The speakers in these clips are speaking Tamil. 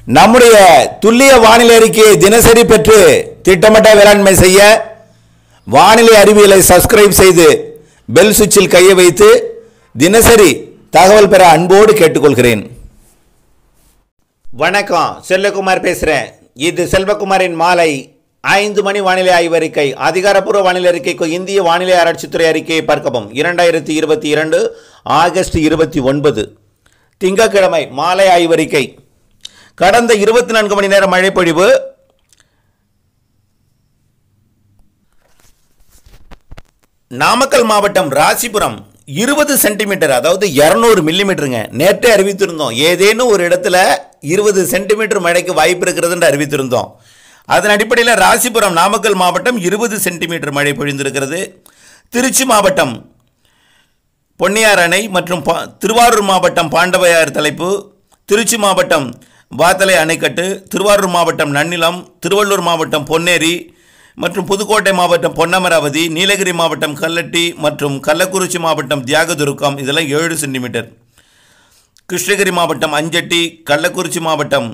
நம்முடைய துல்லிய வானிலை அறிக்கையை தினசரி பெற்று திட்டமிட்ட வேளாண்மை செய்ய வானிலை அறிவியலை சப்ஸ்கிரைப் செய்து பெல் சுவிட்சில் கையை வைத்து தினசரி தகவல் பெற அன்போடு கேட்டுக்கொள்கிறேன் வணக்கம் செல்வகுமார் பேசுகிறேன் இது செல்வகுமாரின் மாலை ஐந்து மணி வானிலை ஆய்வறிக்கை அதிகாரப்பூர்வ வானிலை அறிக்கைக்கு இந்திய வானிலை ஆராய்ச்சித்துறை அறிக்கையை பார்க்கவும் இரண்டாயிரத்தி இருபத்தி இரண்டு ஆகஸ்ட் இருபத்தி ஒன்பது திங்கட்கிழமை மாலை ஆய்வறிக்கை கடந்த இருபத்தி நான்கு மணி நேரம் மழைப்பொழிவு நாமக்கல் மாவட்டம் ராசிபுரம் இருபது சென்டிமீட்டர் அதாவது இரநூறு மில்லிமீட்டருங்க நேற்றே அறிவித்திருந்தோம் ஏதேனும் ஒரு இடத்துல இருபது சென்டிமீட்டர் மழைக்கு வாய்ப்பு இருக்கிறதுன்னு அறிவித்திருந்தோம் அதன் அடிப்படையில் ராசிபுரம் நாமக்கல் மாவட்டம் இருபது சென்டிமீட்டர் மழை பொழிந்திருக்கிறது திருச்சி மாவட்டம் பொன்னியார் அணை மற்றும் பா- திருவாரூர் மாவட்டம் பாண்டவையார் தலைப்பு திருச்சி மாவட்டம் வாத்தலை அணைக்கட்டு திருவாரூர் மாவட்டம் நன்னிலம் திருவள்ளூர் மாவட்டம் பொன்னேரி மற்றும் புதுக்கோட்டை மாவட்டம் பொன்னமராவதி நீலகிரி மாவட்டம் கல்லட்டி மற்றும் கள்ளக்குறிச்சி மாவட்டம் தியாகதுருக்கம் இதெல்லாம் ஏழு சென்டிமீட்டர் கிருஷ்ணகிரி மாவட்டம் அஞ்சட்டி கள்ளக்குறிச்சி மாவட்டம்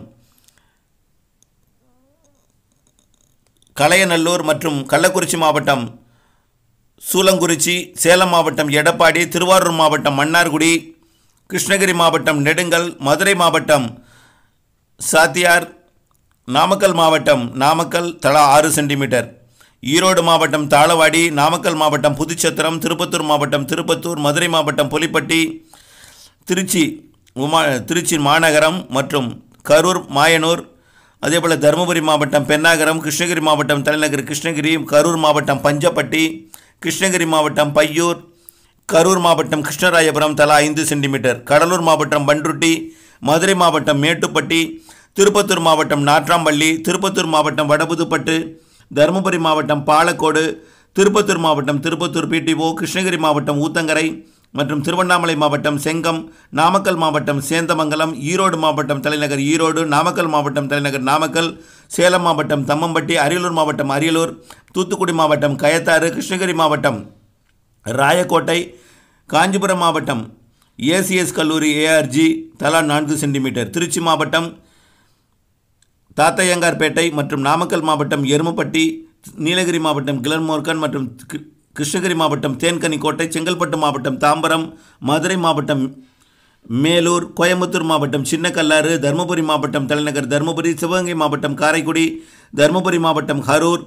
கலையநல்லூர் மற்றும் கள்ளக்குறிச்சி மாவட்டம் சூலங்குறிச்சி சேலம் மாவட்டம் எடப்பாடி திருவாரூர் மாவட்டம் மன்னார்குடி கிருஷ்ணகிரி மாவட்டம் நெடுங்கல் மதுரை மாவட்டம் சாத்தியார் நாமக்கல் மாவட்டம் நாமக்கல் தலா ஆறு சென்டிமீட்டர் ஈரோடு மாவட்டம் தாளவாடி நாமக்கல் மாவட்டம் புதுச்சத்திரம் திருப்பத்தூர் மாவட்டம் திருப்பத்தூர் மதுரை மாவட்டம் புலிப்பட்டி திருச்சி உமா திருச்சி மாநகரம் மற்றும் கரூர் மாயனூர் அதேபோல் தருமபுரி மாவட்டம் பென்னாகரம் கிருஷ்ணகிரி மாவட்டம் தலைநகர் கிருஷ்ணகிரி கரூர் மாவட்டம் பஞ்சப்பட்டி கிருஷ்ணகிரி மாவட்டம் பையூர் கரூர் மாவட்டம் கிருஷ்ணராயபுரம் தலா ஐந்து சென்டிமீட்டர் கடலூர் மாவட்டம் பன்ருட்டி மதுரை மாவட்டம் மேட்டுப்பட்டி திருப்பத்தூர் மாவட்டம் நாட்ராம்பள்ளி திருப்பத்தூர் மாவட்டம் வடபுதுப்பட்டு தருமபுரி மாவட்டம் பாலக்கோடு திருப்பத்தூர் மாவட்டம் திருப்பத்தூர் பிடிஓ கிருஷ்ணகிரி மாவட்டம் ஊத்தங்கரை மற்றும் திருவண்ணாமலை மாவட்டம் செங்கம் நாமக்கல் மாவட்டம் சேந்தமங்கலம் ஈரோடு மாவட்டம் தலைநகர் ஈரோடு நாமக்கல் மாவட்டம் தலைநகர் நாமக்கல் சேலம் மாவட்டம் தம்மம்பட்டி அரியலூர் மாவட்டம் அரியலூர் தூத்துக்குடி மாவட்டம் கயத்தாறு கிருஷ்ணகிரி மாவட்டம் ராயக்கோட்டை காஞ்சிபுரம் மாவட்டம் ஏசிஎஸ் கல்லூரி ஏஆர்ஜி தலா நான்கு சென்டிமீட்டர் திருச்சி மாவட்டம் தாத்தையங்கார்பேட்டை மற்றும் நாமக்கல் மாவட்டம் எருமப்பட்டி நீலகிரி மாவட்டம் கிளன்மோர்கன் மற்றும் கி- கிருஷ்ணகிரி மாவட்டம் தேன்கனிக்கோட்டை செங்கல்பட்டு மாவட்டம் தாம்பரம் மதுரை மாவட்டம் மேலூர் கோயம்புத்தூர் மாவட்டம் சின்னக்கல்லாறு தருமபுரி மாவட்டம் தலைநகர் தருமபுரி சிவகங்கை மாவட்டம் காரைக்குடி தருமபுரி மாவட்டம் கரூர்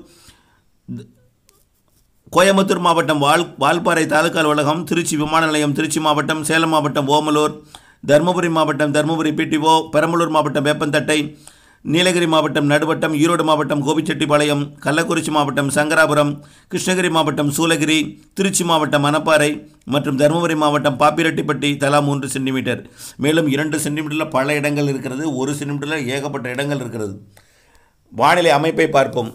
கோயம்புத்தூர் மாவட்டம் வால் வால்பாறை தாலுகா அலுவலகம் திருச்சி விமான நிலையம் திருச்சி மாவட்டம் சேலம் மாவட்டம் ஓமலூர் தருமபுரி மாவட்டம் தருமபுரி பிடிஓ பெரம்பலூர் மாவட்டம் வேப்பந்தட்டை நீலகிரி மாவட்டம் நடுவட்டம் ஈரோடு மாவட்டம் கோபிச்செட்டிப்பாளையம் கள்ளக்குறிச்சி மாவட்டம் சங்கராபுரம் கிருஷ்ணகிரி மாவட்டம் சூலகிரி திருச்சி மாவட்டம் மணப்பாறை மற்றும் தருமபுரி மாவட்டம் பாப்பிரெட்டிப்பட்டி தலா மூன்று சென்டிமீட்டர் மேலும் இரண்டு சென்டிமீட்டரில் பல இடங்கள் இருக்கிறது ஒரு சென்டிமீட்டரில் ஏகப்பட்ட இடங்கள் இருக்கிறது வானிலை அமைப்பை பார்ப்போம்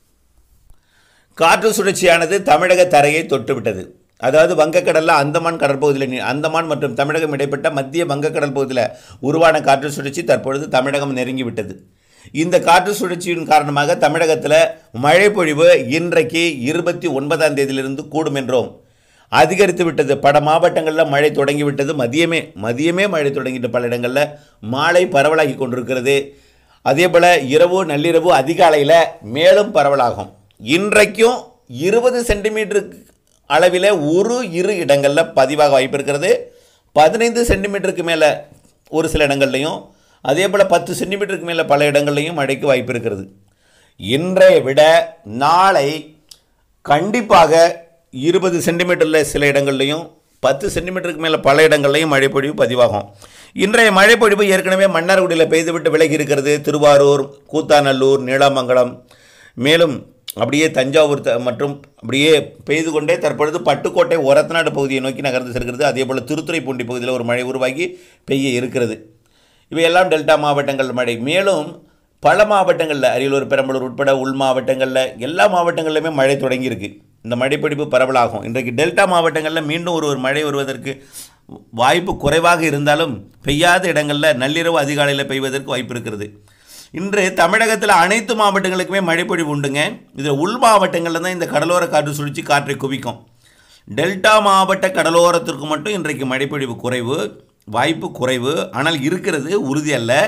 காற்று சுழற்சியானது தமிழக தரையை தொட்டுவிட்டது அதாவது வங்கக்கடலில் அந்தமான் கடற்பகுதியில் நி- அந்தமான் மற்றும் தமிழகம் இடைப்பட்ட மத்திய வங்கக்கடல் பகுதியில் உருவான காற்று சுழற்சி தற்பொழுது தமிழகம் நெருங்கிவிட்டது இந்த காற்று சுழற்சியின் காரணமாக தமிழகத்தில் மழை பொழிவு இன்றைக்கு இருபத்தி ஒன்பதாம் தேதியிலிருந்து கூடும் என்றோம் அதிகரித்து விட்டது பல மாவட்டங்களில் மழை தொடங்கிவிட்டது மதியமே மதியமே மழை தொடங்கிட்டு பல இடங்களில் மாலை பரவலாகி கொண்டிருக்கிறது அதே போல் இரவு நள்ளிரவு அதிகாலையில் மேலும் பரவலாகும் இன்றைக்கும் இருபது சென்டிமீட்டருக்கு அளவில் ஒரு இரு இடங்களில் பதிவாக வாய்ப்பு இருக்கிறது பதினைந்து சென்டிமீட்டருக்கு மேலே ஒரு சில இடங்கள்லையும் அதே போல் பத்து சென்டிமீட்டருக்கு மேலே பல இடங்கள்லையும் மழைக்கு வாய்ப்பு இருக்கிறது இன்றைய விட நாளை கண்டிப்பாக இருபது சென்டிமீட்டரில் சில இடங்கள்லையும் பத்து சென்டிமீட்டருக்கு மேலே பல இடங்கள்லையும் மழைப்பொழிவு பதிவாகும் இன்றைய மழைப்பொழிவு ஏற்கனவே மன்னார்குடியில் பெய்துவிட்டு விலகி இருக்கிறது திருவாரூர் கூத்தாநல்லூர் நீலாமங்கலம் மேலும் அப்படியே தஞ்சாவூர் த- மற்றும் அப்படியே பெய்து கொண்டே தற்பொழுது பட்டுக்கோட்டை ஒரத்தநாடு பகுதியை நோக்கி நகர்ந்து செல்கிறது அதே போல் திருத்துறைப்பூண்டி பகுதியில் ஒரு மழை உருவாகி பெய்ய இருக்கிறது இவையெல்லாம் டெல்டா மாவட்டங்கள் மழை மேலும் பல மாவட்டங்களில் அரியலூர் பெரம்பலூர் உட்பட உள் மாவட்டங்களில் எல்லா மாவட்டங்களிலுமே மழை தொடங்கியிருக்கு இந்த மழைப்பிடிப்பு பரவலாகும் இன்றைக்கு டெல்டா மாவட்டங்களில் மீண்டும் ஒரு ஒரு மழை வருவதற்கு வாய்ப்பு குறைவாக இருந்தாலும் பெய்யாத இடங்களில் நள்ளிரவு அதிகாலையில் பெய்வதற்கு வாய்ப்பு இருக்கிறது இன்று தமிழகத்தில் அனைத்து மாவட்டங்களுக்குமே மழைப்பொழிவு உண்டுங்க இதில் உள் மாவட்டங்களில் தான் இந்த கடலோர காற்று சுழற்சி காற்றை குவிக்கும் டெல்டா மாவட்ட கடலோரத்திற்கு மட்டும் இன்றைக்கு மழைப்பொழிவு குறைவு வாய்ப்பு குறைவு ஆனால் இருக்கிறது உறுதி அல்ல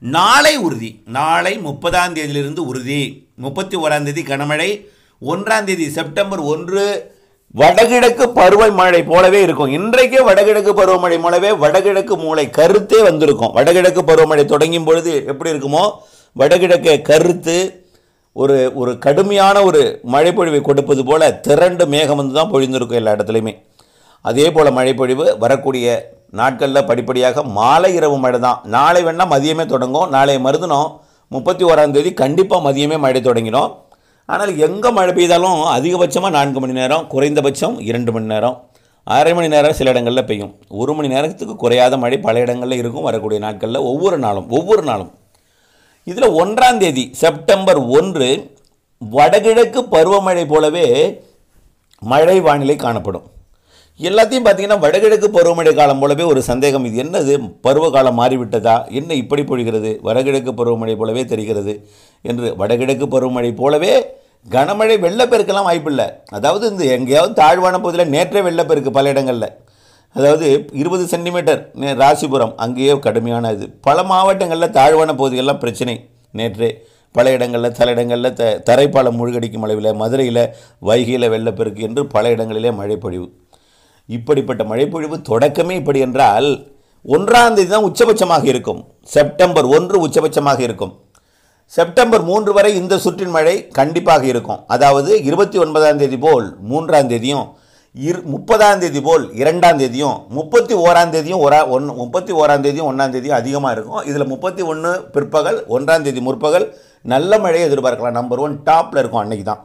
நாளை உறுதி நாளை முப்பதாம் தேதியிலிருந்து உறுதி முப்பத்தி ஓராம் தேதி கனமழை ஒன்றாம் தேதி செப்டம்பர் ஒன்று வடகிழக்கு பருவமழை போலவே இருக்கும் இன்றைக்கே வடகிழக்கு பருவமழை போலவே வடகிழக்கு மூளை கருத்தே வந்திருக்கும் வடகிழக்கு பருவமழை தொடங்கும் பொழுது எப்படி இருக்குமோ வடகிழக்கே கருத்து ஒரு ஒரு கடுமையான ஒரு மழைப்பொழிவை கொடுப்பது போல திரண்டு மேகம் வந்து தான் பொழிந்திருக்கும் எல்லா இடத்துலையுமே அதே போல் மழைப்பொழிவு வரக்கூடிய நாட்களில் படிப்படியாக மாலை இரவு மழை தான் நாளை வேணால் மதியமே தொடங்கும் நாளை மருதினம் முப்பத்தி ஓராம் தேதி கண்டிப்பாக மதியமே மழை தொடங்கிடும் ஆனால் எங்கே மழை பெய்தாலும் அதிகபட்சமாக நான்கு மணி நேரம் குறைந்தபட்சம் இரண்டு மணி நேரம் அரை மணி நேரம் சில இடங்களில் பெய்யும் ஒரு மணி நேரத்துக்கு குறையாத மழை பல இடங்களில் இருக்கும் வரக்கூடிய நாட்களில் ஒவ்வொரு நாளும் ஒவ்வொரு நாளும் இதில் ஒன்றாம் தேதி செப்டம்பர் ஒன்று வடகிழக்கு பருவமழை போலவே மழை வானிலை காணப்படும் எல்லாத்தையும் பார்த்தீங்கன்னா வடகிழக்கு பருவமழை காலம் போலவே ஒரு சந்தேகம் இது என்னது பருவகாலம் மாறிவிட்டதா என்ன இப்படி பொழிகிறது வடகிழக்கு பருவமழை போலவே தெரிகிறது என்று வடகிழக்கு பருவமழை போலவே கனமழை வெள்ளப்பெருக்கெல்லாம் வாய்ப்பில்லை அதாவது இந்த எங்கேயாவது தாழ்வான பகுதியில் நேற்றே வெள்ளப்பெருக்கு பல இடங்களில் அதாவது இருபது சென்டிமீட்டர் நே- ராசிபுரம் அங்கேயே கடுமையான இது பல மாவட்டங்களில் தாழ்வான பகுதிகளெலாம் பிரச்சனை நேற்றே பல இடங்களில் சில இடங்களில் த தரைப்பாலம் மூழ்கடிக்கும் அளவில் மதுரையில் வைகையில் வெள்ளப்பெருக்கு என்று பல இடங்களிலே மழைப்பொழிவு இப்படிப்பட்ட மழைப்பொழிவு தொடக்கமே இப்படி என்றால் ஒன்றாம் தேதி தான் உச்சபட்சமாக இருக்கும் செப்டம்பர் ஒன்று உச்சபட்சமாக இருக்கும் செப்டம்பர் மூன்று வரை இந்த சுற்றின் மழை கண்டிப்பாக இருக்கும் அதாவது இருபத்தி ஒன்பதாம் தேதி போல் மூன்றாம் தேதியும் இரு முப்பதாம் தேதி போல் இரண்டாம் தேதியும் முப்பத்தி ஓராம் தேதியும் ஒரா ஒன் முப்பத்தி ஓராம் தேதியும் ஒன்றாம் தேதியும் அதிகமாக இருக்கும் இதில் முப்பத்தி ஒன்று பிற்பகல் ஒன்றாம் தேதி முற்பகல் நல்ல மழையை எதிர்பார்க்கலாம் நம்பர் ஒன் டாப்பில் இருக்கும் அன்னைக்கு தான்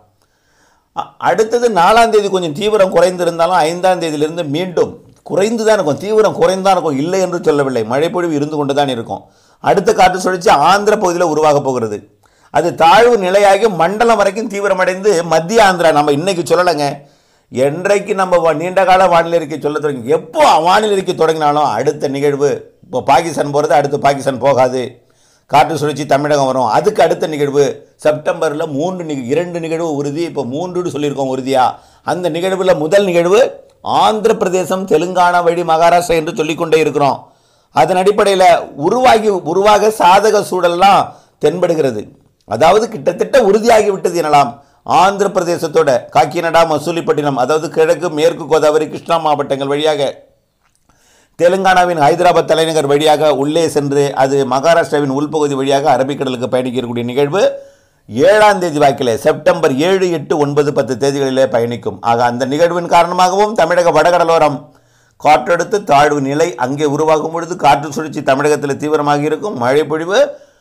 அ- அடுத்தது நாலாம் தேதி கொஞ்சம் தீவிரம் குறைந்திருந்தாலும் ஐந்தாம் தேதியிலிருந்து மீண்டும் குறைந்து தான் இருக்கும் தீவிரம் குறைந்து தான் இருக்கும் இல்லை என்று சொல்லவில்லை மழைப்பொழிவு இருந்து கொண்டு தான் இருக்கும் அடுத்த காற்று சுழற்சி ஆந்திர பகுதியில் உருவாக போகிறது அது தாழ்வு நிலையாகி மண்டலம் வரைக்கும் தீவிரமடைந்து மத்திய ஆந்திரா நம்ம இன்னைக்கு சொல்லலைங்க என்றைக்கு நம்ம வ- நீண்ட கால வானிலை அறிக்கை சொல்ல தொடங்கி எப்போ வானிலை அறிக்கை தொடங்கினாலும் அடுத்த நிகழ்வு இப்போ பாகிஸ்தான் போகிறது அடுத்து பாகிஸ்தான் போகாது காற்று சுழற்சி தமிழகம் வரும் அதுக்கு அடுத்த நிகழ்வு செப்டம்பரில் மூன்று நிக இரண்டு நிகழ்வு உறுதி இப்போ மூன்றுன்னு சொல்லியிருக்கோம் உறுதியா அந்த நிகழ்வில் முதல் நிகழ்வு ஆந்திர பிரதேசம் தெலுங்கானா வழி மகாராஷ்டிரா என்று சொல்லிக்கொண்டே இருக்கிறோம் அதன் அடிப்படையில் உருவாகி உருவாக சாதக சூழல்லாம் தென்படுகிறது அதாவது கிட்டத்தட்ட உறுதியாகி விட்டது எனலாம் ஆந்திர பிரதேசத்தோட காக்கிநடா மசூலிப்பட்டினம் அதாவது கிழக்கு மேற்கு கோதாவரி கிருஷ்ணா மாவட்டங்கள் வழியாக தெலுங்கானாவின் ஹைதராபாத் தலைநகர் வழியாக உள்ளே சென்று அது மகாராஷ்டிராவின் உள்பகுதி வழியாக அரபிக்கடலுக்கு பயணிக்கக்கூடிய நிகழ்வு ஏழாம் தேதி வாக்கில் செப்டம்பர் ஏழு எட்டு ஒன்பது பத்து தேதிகளிலே பயணிக்கும் ஆக அந்த நிகழ்வின் காரணமாகவும் தமிழக வடகடலோரம் காற்றழுத்த தாழ்வு நிலை அங்கே உருவாகும் பொழுது காற்று சுழற்சி தமிழகத்தில் தீவிரமாக இருக்கும் மழை பொழிவு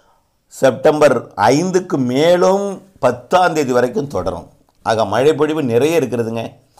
செப்டம்பர் ஐந்துக்கு மேலும் பத்தாம் தேதி வரைக்கும் தொடரும் ஆக மழை பொழிவு நிறைய இருக்கிறதுங்க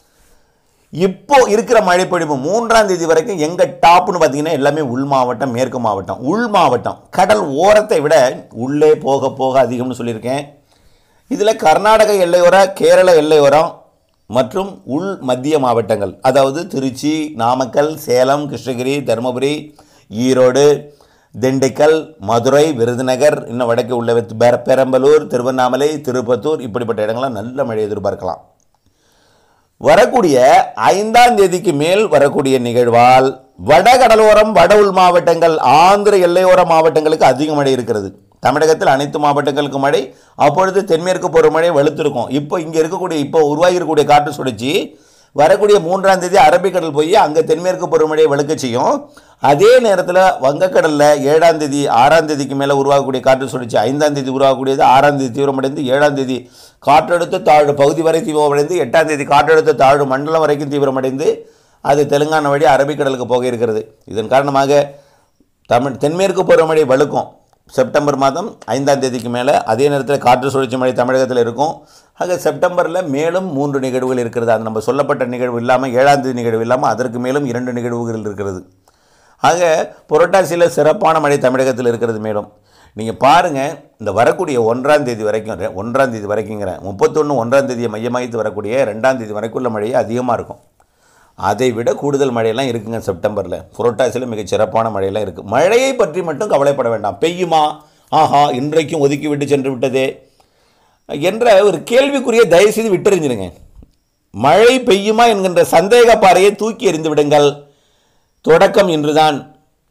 இப்போ இருக்கிற மழைப்பொழிவு மூன்றாம் தேதி வரைக்கும் எங்க டாப்னு பார்த்தீங்கன்னா எல்லாமே உள் மாவட்டம் மேற்கு மாவட்டம் உள் மாவட்டம் கடல் ஓரத்தை விட உள்ளே போக போக அதிகம்னு சொல்லியிருக்கேன் இதில் கர்நாடக எல்லையோர கேரள எல்லையோரம் மற்றும் உள் மத்திய மாவட்டங்கள் அதாவது திருச்சி நாமக்கல் சேலம் கிருஷ்ணகிரி தருமபுரி ஈரோடு திண்டுக்கல் மதுரை விருதுநகர் இன்னும் வடக்கு உள்ள பெர- பெரம்பலூர் திருவண்ணாமலை திருப்பத்தூர் இப்படிப்பட்ட இடங்கள்லாம் நல்ல மழை எதிர்பார்க்கலாம் வரக்கூடிய ஐந்தாம் தேதிக்கு மேல் வரக்கூடிய நிகழ்வால் வடகடலோரம் வட உள் மாவட்டங்கள் ஆந்திர எல்லையோர மாவட்டங்களுக்கு அதிக மழை இருக்கிறது தமிழகத்தில் அனைத்து மாவட்டங்களுக்கும் மழை அப்பொழுது தென்மேற்கு பருவமழை வலுத்திருக்கும் இப்போ இங்கே இருக்கக்கூடிய இப்போ உருவாகி இருக்கக்கூடிய காற்று சுழற்சி வரக்கூடிய மூன்றாம் தேதி அரபிக்கடல் போய் அங்கே தென்மேற்கு பருவமழையை வலுக்க செய்யும் அதே நேரத்தில் வங்கக்கடலில் ஏழாம் தேதி ஆறாம் தேதிக்கு மேலே உருவாகக்கூடிய காற்று சுழற்சி ஐந்தாம் தேதி உருவாகக்கூடியது ஆறாம் தேதி தீவிரமடைந்து ஏழாம் தேதி காற்றழுத்த தாழ்வு பகுதி வரை தீவிரமடைந்து எட்டாம் தேதி காற்றழுத்த தாழ்வு மண்டலம் வரைக்கும் தீவிரமடைந்து அது தெலுங்கானா வழி அரபிக்கடலுக்கு போக இருக்கிறது இதன் காரணமாக தமிழ் தென்மேற்கு பருவமழை வலுக்கும் செப்டம்பர் மாதம் ஐந்தாம் தேதிக்கு மேலே அதே நேரத்தில் காற்று சுழற்சி மழை தமிழகத்தில் இருக்கும் ஆக செப்டம்பரில் மேலும் மூன்று நிகழ்வுகள் இருக்கிறது அது நம்ம சொல்லப்பட்ட நிகழ்வு இல்லாமல் ஏழாம் தேதி நிகழ்வு இல்லாமல் அதற்கு மேலும் இரண்டு நிகழ்வுகள் இருக்கிறது ஆக புரட்டாசியில் சிறப்பான மழை தமிழகத்தில் இருக்கிறது மேலும் நீங்கள் பாருங்கள் இந்த வரக்கூடிய ஒன்றாம் தேதி வரைக்கும் ரெ- ஒன்றாம் தேதி வரைக்குங்கிறேன் முப்பத்தொன்று ஒன்றாம் தேதியை மையமாகித்து வரக்கூடிய ரெண்டாம் தேதி வரைக்குள்ள மழை அதிகமாக இருக்கும் அதை விட கூடுதல் மழையெல்லாம் இருக்குங்க செப்டம்பரில் புரட்டாசியில் மிகச் சிறப்பான மழையெல்லாம் இருக்குது மழையை பற்றி மட்டும் கவலைப்பட வேண்டாம் பெய்யுமா ஆஹா இன்றைக்கும் ஒதுக்கி விட்டு சென்று விட்டதே என்ற ஒரு கேள்விக்குரிய தயவுசெய்து விட்டெறிஞ்சிருங்க மழை பெய்யுமா என்கின்ற சந்தேக பாறையை தூக்கி எறிந்து விடுங்கள் தொடக்கம் இன்றுதான்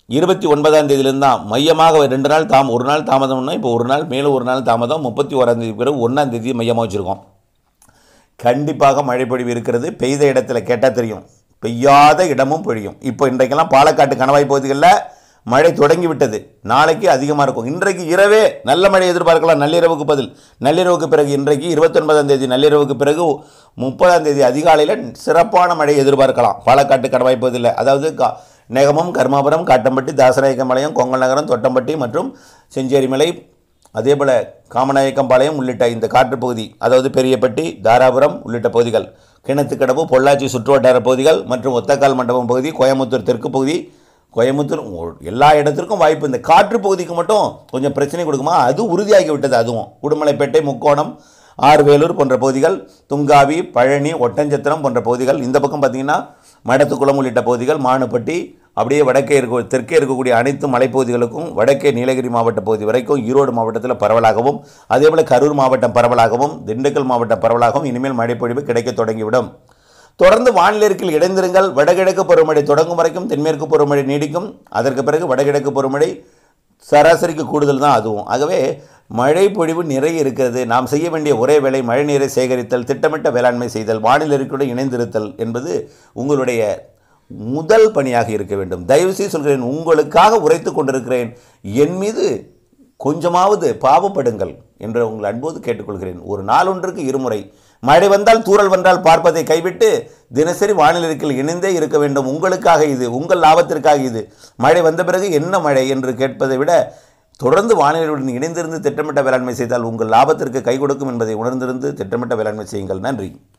இருபத்தி ஒன்பதாம் தேதியிலிருந்து தான் மையமாக ரெண்டு நாள் தாம ஒரு நாள் தாமதம்னா இப்போ ஒரு நாள் மேலும் ஒரு நாள் தாமதம் முப்பத்தி ஓராம் தேதி பிறகு ஒன்றாம் தேதி மையமாக வச்சுருக்கோம் கண்டிப்பாக மழைப்பொழிவு இருக்கிறது பெய்த இடத்துல கேட்டால் தெரியும் பெய்யாத இடமும் பொழியும் இப்போ இன்றைக்கெல்லாம் பாலக்காட்டு கணவாய் பகுதிகளில் மழை தொடங்கி விட்டது நாளைக்கு அதிகமாக இருக்கும் இன்றைக்கு இரவே நல்ல மழை எதிர்பார்க்கலாம் நள்ளிரவுக்கு பதில் நள்ளிரவுக்கு பிறகு இன்றைக்கு இருபத்தொன்பதாம் தேதி நள்ளிரவுக்கு பிறகு முப்பதாம் தேதி அதிகாலையில் சிறப்பான மழை எதிர்பார்க்கலாம் பாலக்காட்டு கணவாய் பகுதியில் அதாவது கா நெகமம் கர்மாபுரம் காட்டம்பட்டி தாசநாயக்கம்பாளையம் கொங்கல் நகரம் தொட்டம்பட்டி மற்றும் செஞ்சேரிமலை அதேபோல் காமநாயக்கம்பாளையம் உள்ளிட்ட இந்த காற்றுப்பகுதி அதாவது பெரியப்பட்டி தாராபுரம் உள்ளிட்ட பகுதிகள் கிணத்துக்கடவு பொள்ளாச்சி சுற்றுவட்டார பகுதிகள் மற்றும் ஒத்தக்கால் மண்டபம் பகுதி கோயம்புத்தூர் தெற்கு பகுதி கோயம்புத்தூர் ஒ- எல்லா இடத்திற்கும் வாய்ப்பு இந்த காற்று பகுதிக்கு மட்டும் கொஞ்சம் பிரச்சனை கொடுக்குமா அது உறுதியாகி விட்டது அதுவும் உடுமலைப்பேட்டை முக்கோணம் ஆர்வேலூர் போன்ற பகுதிகள் துங்காவி பழனி ஒட்டஞ்சத்திரம் போன்ற பகுதிகள் இந்த பக்கம் பார்த்தீங்கன்னா மடத்துக்குளம் உள்ளிட்ட பகுதிகள் மானுப்பட்டி அப்படியே வடக்கே இருக்க தெற்கே இருக்கக்கூடிய அனைத்து மலைப்பகுதிகளுக்கும் வடக்கே நீலகிரி மாவட்ட பகுதி வரைக்கும் ஈரோடு மாவட்டத்தில் பரவலாகவும் அதேபோல் கரூர் மாவட்டம் பரவலாகவும் திண்டுக்கல் மாவட்டம் பரவலாகவும் இனிமேல் மழைப்பொழிவு கிடைக்க தொடங்கிவிடும் தொடர்ந்து வானிலை இருக்கில் இணைந்திருங்கள் வடகிழக்கு பருவமழை தொடங்கும் வரைக்கும் தென்மேற்கு பருவமழை நீடிக்கும் அதற்கு பிறகு வடகிழக்கு பருவமழை சராசரிக்கு கூடுதல் தான் அதுவும் ஆகவே மழை பொழிவு நிறைய இருக்கிறது நாம் செய்ய வேண்டிய ஒரே வேலை மழைநீரை சேகரித்தல் திட்டமிட்ட வேளாண்மை செய்தல் வானிலை இருக்கையுடன் இணைந்திருத்தல் என்பது உங்களுடைய முதல் பணியாக இருக்க வேண்டும் தயவுசெய்து சொல்கிறேன் உங்களுக்காக உரைத்து கொண்டிருக்கிறேன் என் மீது கொஞ்சமாவது பாவப்படுங்கள் என்று உங்கள் அன்போது கேட்டுக்கொள்கிறேன் ஒரு நாளொன்றுக்கு இருமுறை மழை வந்தால் தூறல் வந்தால் பார்ப்பதை கைவிட்டு தினசரி வானிலை இருக்கையில் இணைந்தே இருக்க வேண்டும் உங்களுக்காக இது உங்கள் லாபத்திற்காக இது மழை வந்த பிறகு என்ன மழை என்று கேட்பதை விட தொடர்ந்து வானிலையுடன் இணைந்திருந்து திட்டமிட்ட வேளாண்மை செய்தால் உங்கள் லாபத்திற்கு கை கொடுக்கும் என்பதை உணர்ந்திருந்து திட்டமிட்ட வேளாண்மை செய்யுங்கள் நன்றி